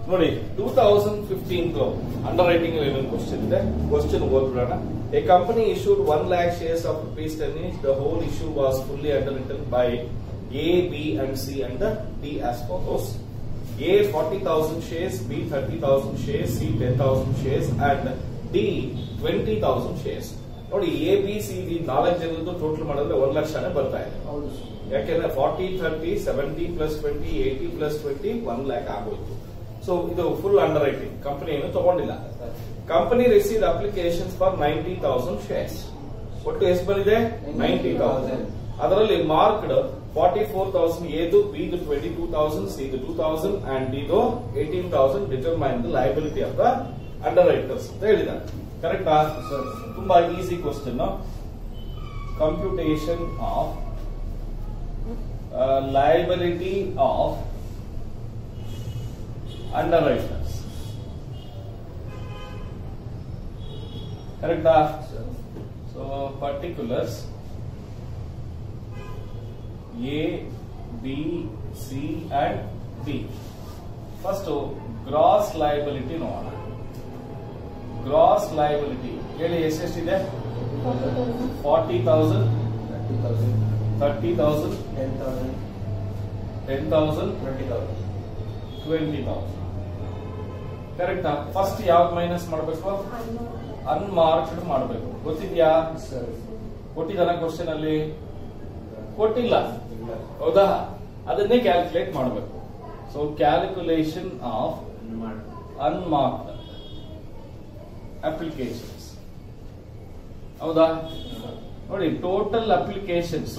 ನೋಡಿ two thousand fifteen underwriting ಏನೇನು question ಇದೆ ಕ್ವಶನ್ ಓದ್ಬಿಡೋಣ a company issued one lakh shares of rupees ten each the whole issue was fully underwritten by A B and C and D as follows A forty thousand shares B thirty thousand shares C ten thousand shares and D twenty thousand shares ನೋಡಿ A B C D ನಾಲ್ಕು ಜನರದ್ದು total ಮಾಡಿದ್ರೆ ಒಂದ್ ಲಕ್ಷನೇ ಬರ್ತಾ ಇದೆ ಹೌದು sir ಯಾಕೆಂದ್ರೆ forty thirty seventy plus twenty eighty plus twenty one lakh ಆಗೋಯ್ತು ಸೊ ಇದು ಫುಲ್ ಅಂಡರ್ ರೈಟಿಂಗ್ ಕಂಪನಿ ಏನು ತಗೊಂಡಿಲ್ಲ company receive applications for ninety thousand shares ಒಟ್ಟು ಎಷ್ಟು ಬಂದಿದೆ ನೈಂಟಿ ತೌಸಂಡ್ ಅದರಲ್ಲಿ ಮಾರ್ಕ್ಡ್ ಫಾರ್ಟಿ ಫೋರ್ ತೌಸಂಡ್ ಎದು ಬಿದು ಟ್ವೆಂಟಿ ಟೂ ತೌಸಂಡ್ ಸಿದು ಟೂ ತೌಸಂಡ್ ಅಂಡ್ ಇದು eighteen thousand determine the liability of the underwriters ಅಂತ ಹೇಳಿದ್ದಾರೆ ಕರೆಕ್ಟಾ ಸರ್ ತುಂಬಾ easy question computation of liability of under underwriters ಕರೆಕ್ಟಾ sir so particulars A B C and D first gross liability ನೋಡೋಣ gross liability ಹೇಳಿ ಎಷ್ಟೆಷ್ಟಿದೆ forty thousand thirty thousand thirty thousand ten thousand ten thousand twenty thousand twenty thousand ಕರೆಕ್ಟಾ first ಯಾವ್ದು minus ಮಾಡಬೇಕು unmarked ಮಾಡಬೇಕು ಗೊತ್ತಿದ್ಯಾ sir ಕೊಟ್ಟಿದ್ದಾನ question ಅಲ್ಲಿ ಕೊಟ್ಟಿಲ್ಲ ಇಲ್ಲ ಹೌದಾ ಅದನ್ನೇ ಕ್ಯಾಲ್ಕುಲೇಟ್ ಮಾಡಬೇಕು ಸೊ ಕ್ಯಾಲ್ಕುಲೇಷನ್ ಆಫ್ ಮಾಡಿ ಅನ್ಮಾರ್ಕ್ಡ್ ಅಪ್ಲಿಕೇಶನ್ಸ್ ಹೌದಾ ನೋಡಿ ಟೋಟಲ್ ಅಪ್ಲಿಕೇಶನ್ಸ್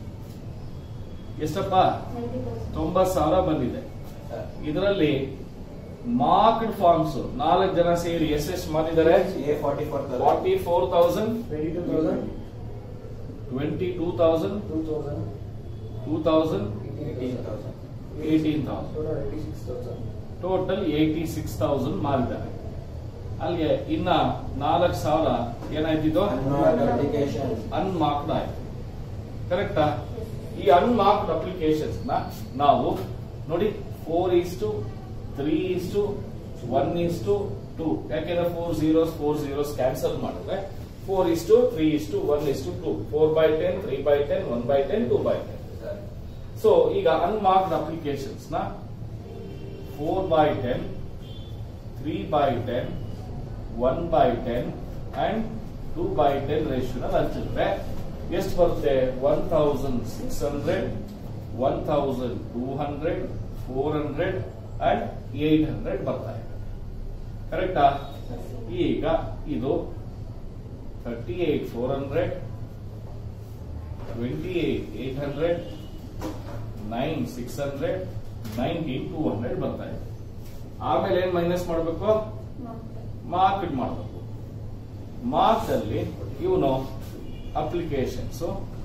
ಎಷ್ಟಪ್ಪ ತೊಂಬತ್ ಸಾವಿರ ಬಂದಿದೆ ಇದರಲ್ಲಿ ಮಾರ್ಕ್ಡ್ ಫಾರ್ಮ್ಸ್ ನಾಲ್ಕು ಜನ ಸೇರಿ ಎಷ್ಟೆಷ್ಟು ಮಾಡಿದ್ದಾರೆ A forty four forty four thousand twenty two thousand twenty two thousand two thousand two thousand eighteen thousand eighteen thousand total eighty six thousand total eighty six thousand ಮಾರಿದ್ದಾರೆ ಅಲ್ಲಿಗೆ ಇನ್ನ ನಾಲ್ಕು ಸಾವಿರ ಏನಾಯ್ತಿದ್ದು ಅಪ್ಲಿಕೇಶನ್ ಅನ್ಮಾರ್ಕ್ಡ್ ಆಯ್ತು ಕರೆಕ್ಟಾ ಈ ಅನ್ಮಾರ್ಕ್ಡ್ ಅಪ್ಲಿಕೇಶನ್ಸ್ ನ ನಾವು ನೋಡಿ four is to three is to one is to two ಯಾಕೆಂದ್ರೆ four zeros four zeros cancel ಮಾಡಿದ್ರೆ four is to three is to one is to two four by ten three by ten one by ten two by ten so ಈಗ unmarked applications ನ four by ten three by ten one by ten and two by ten ರೇಷಿಯೋನಲ್ಲಿ ಹಂಚಿದ್ರೆ ಎಷ್ಟು ಬರುತ್ತೆ one thousand six hundred one thousand two hundred four hundred and eight hundred ಬರ್ತಾ ಇದೆ ಕರೆಕ್ಟಾ ಈಗ ಇದು thirty eight four hundred twenty eight eight hundred nine six hundred nineteen two hundred ಬರ್ತಾ ಇದೆ ಆಮೇಲೆ ಏನ್ ಮೈನಸ್ ಮಾಡಬೇಕು ಮಾರ್ಕೆಟ್ ಮಾಡಬೇಕು ಮಾರ್ಕ್ಸ್ ಅಲ್ಲಿ ಇವನು ಅಪ್ಲಿಕೇಶನ್ಸ್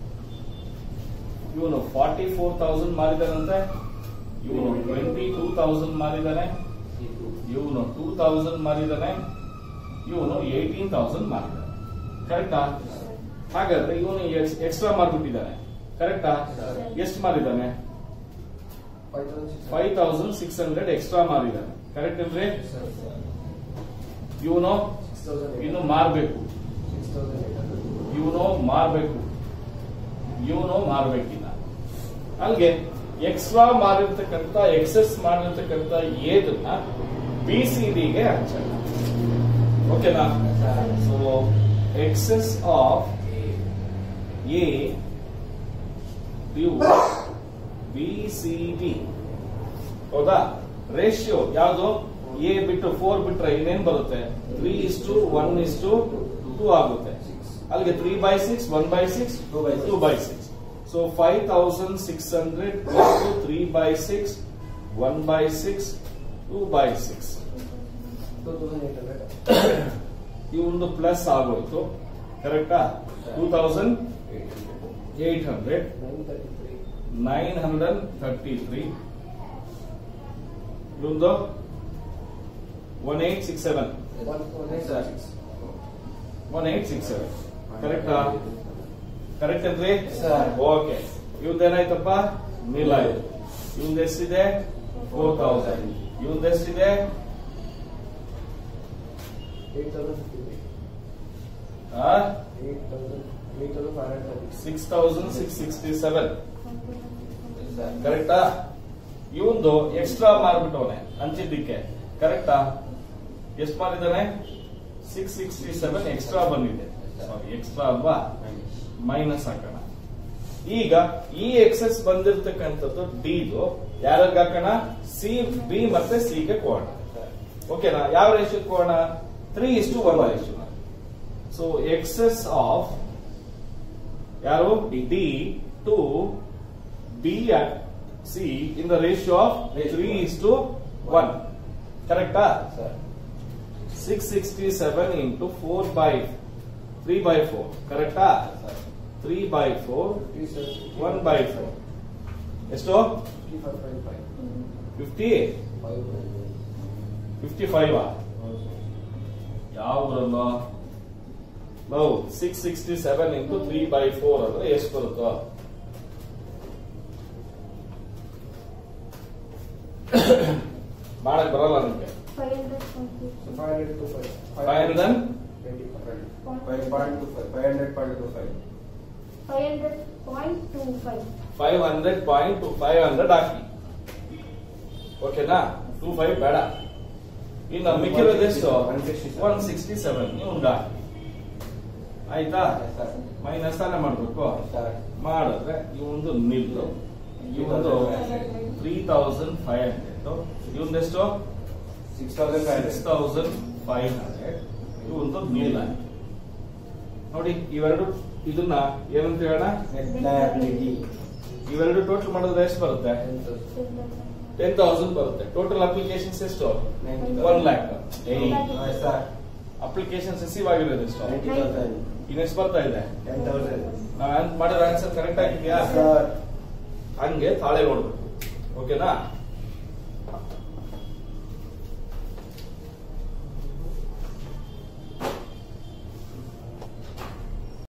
ಇವನು ಫಾರ್ಟಿ ಫೋರ್ ತೌಸಂಡ್ ಮಾರಿದಾನಂತೆ ಇವನು ಟ್ವೆಂಟಿ ಟೂ ತೌಸಂಡ್ ಮಾರಿದಾನೆ ಇವನು ಟೂ ತೌಸಂಡ್ ಮಾರಿದಾನೆ ಇವನು ಏಯ್ಟೀನ್ ತೌಸಂಡ್ ಮಾರಿದಾನೆ ಕರೆಕ್ಟಾ ಹಾಗಾದ್ರೆ ಇವನು ಎಕ್ಸ್ಟ್ರಾ ಮಾರ್ಬಿಟ್ಟಿದ್ದಾನೆ ಕರೆಕ್ಟಾ ಎಷ್ಟು ಮಾರಿದಾನೆ five thousand six five thousand six hundred extra ಮಾರಿದಾನೆ ಕರೆಕ್ಟ್ ಅಲ್ರಿ ಇವನು ಸಿಕ್ಸ್ ತೌಸಂಡ್ ಇನ್ನು ಮಾರ್ಬೇಕು ಸಿಕ್ಸ್ ತೌಸಂಡ್ ಏಟ್ ಹಂಡ್ರೆಡ್ ಇವನು ಮಾರ್ಬೇಕು ಇವನು ಮಾರ್ಬೇಕಿಲ್ಲ ಅಲ್ಲಿಗೆ ಎಕ್ಸ್ಟ್ರಾ ಮಾರಿರ್ತಕ್ಕಂಥ ಎಕ್ಸೆಸ್ ಮಾಡಿರ್ತಕ್ಕಂಥ ಏದನ್ನ ಬಿ ಸಿ ಡಿಗೆ ಹಂಚೋಣ ಓಕೆನಾ so excess of A due B C D ಹೌದಾ ರೇಷಿಯೋ ಯಾವುದು ಎ ಬಿಟ್ಟು ಫೋರ್ ಬಿಟ್ರೆ ಇನ್ನೇನ್ ಬರುತ್ತೆ three is to one is to two ಆಗುತ್ತೆ ಅಲ್ಲಿಗೆ three by six one by six Two by six. Two by six so five thousand six hundred plus to three by six one by six two by six two thousand eight hundred ಈ ಒಂದು plus ಆಗೋಯ್ತು ಕರೆಕ್ಟಾ two thousand eight hundred nine thirty three nine hundred thirty three ಇದೊಂದು one eight six seven one one eight six one eight six seven ಕರೆಕ್ಟಾ correct ಅಲ್ರಿ Sir. Okay ಇವ್ದೇನಾಯ್ತಪ್ಪ ನಿಲ್ ಆಯ್ತು ಇವ್ದು ಎಷ್ಟಿದೆ ಫೋರ್ ತೌಸಂಡ್ ಇವಂದು ಎಷ್ಟಿದೆ eight thousand fifty three eight thousand eight thousand five hundred thirty six thousand six sixty seven sir ಕರೆಕ್ಟಾ ಇವಂದು ಎಕ್ಸ್ಟ್ರಾ ಮಾರ್ಬಿಟ್ಟವನೆ ಹಂಚಿದ್ದಕ್ಕೆ ಕರೆಕ್ಟಾ ಎಷ್ಟು ಮಾರಿದ್ದಾನೆ ಸಿಕ್ಸ್ ಸಿಕ್ಸ್ಟಿ ಸೆವೆನ್ ಎಕ್ಸ್ಟ್ರಾ ಬಂದಿದೆ ಸಾರಿ ಎಕ್ಸ್ಟ್ರಾ ಅಲ್ವಾ ಮೈನಸ್ ಹಾಕೋಣ ಈಗ ಈ ಎಕ್ಸೆಸ್ ಬಂದಿರತಕ್ಕಂಥದ್ದು ಡಿದು ಯಾರಿಗೆ ಹಾಕೋಣ ಸಿ ಬಿ ಮತ್ತೆ ಸಿ ಗೆ ಕೊಡೋಣ ಓಕೆನಾ ಯಾವ ರೇಷಿಯೋ ಕೊಡೋಣ three is to one ratio so excess of ಯಾರು D to B C in the ratio of three is to one ಕರೆಕ್ಟಾ sir six sixty seven into four by three by four ಕರೆಕ್ಟಾ sir three by four fifty sir one by four ಎಷ್ಟು fifty five point five fifty five fifty five ಯಾವ ಊರಲ್ಲೋ ನಾವು six sixty seven into three by four ಅಂದ್ರೆ ಎಷ್ಟು ಬರುತ್ತೋ ಮಾಡಕ್ ಬರಲ್ಲ ನಿಮ್ಗೆ five hundred twenty so five hundred to five five hundred twenty five Five point two five, five hundred point two five. Five hundred point two five five hundred point five hundred ಹಾಕಿ ಓಕೆನಾ two five ಬೇಡ ಇನ್ನು ಮಿಕ್ಕಿರೋದು ಎಷ್ಟು 167. One sixty seven ಇವ್ಗ ಆಯ್ತಾ Yes, sir. Minus ತಾನೇ ಮಾಡ್ಬೇಕು Sir. ಮಾಡಿದ್ರೆ ಇವಂದು ನಿಲ್ಲು ಇವಂದು ತ್ರೀ ತೌಸಂಡ್ ಫೈವ್ ಹಂಡ್ರೆಡ್ ಇವಂದೆಷ್ಟು Six thousand five six hundred. Thousand five hundred ಇವಂದು ನಿಲ್ಲ ನೋಡಿ ಇವೆರಡು ಇದನ್ನ ಏನಂತ ಹೇಳೋಣ Net liability. ಇವೆರಡು ಟೋಟಲ್ ಮಾಡಿದ್ರೆ ಎಷ್ಟು ಬರುತ್ತೆ ಟೆನ್ ತೌಸಂಡ್ ಬರುತ್ತೆ ಟೋಟಲ್ ಅಪ್ಲಿಕೇಶನ್ಸ್ ಎಷ್ಟು Ninety one thousand. Lakh Yes, sir. Applications receive ಆಗಿರೋದು ಎಷ್ಟು Ninety thousand. ಇನ್ನೆಷ್ಟು ಬರ್ತಾ ಇದೆ Ten thousand. ನಾವು ಮಾಡಿರೋ ಆನ್ಸರ್ ಕರೆಕ್ಟ್ ಆಗಿದೆಯಾ Sir. ಹಂಗೆ ತಾಳೆ ನೋಡ್ಬೇಕು ಓಕೆನಾ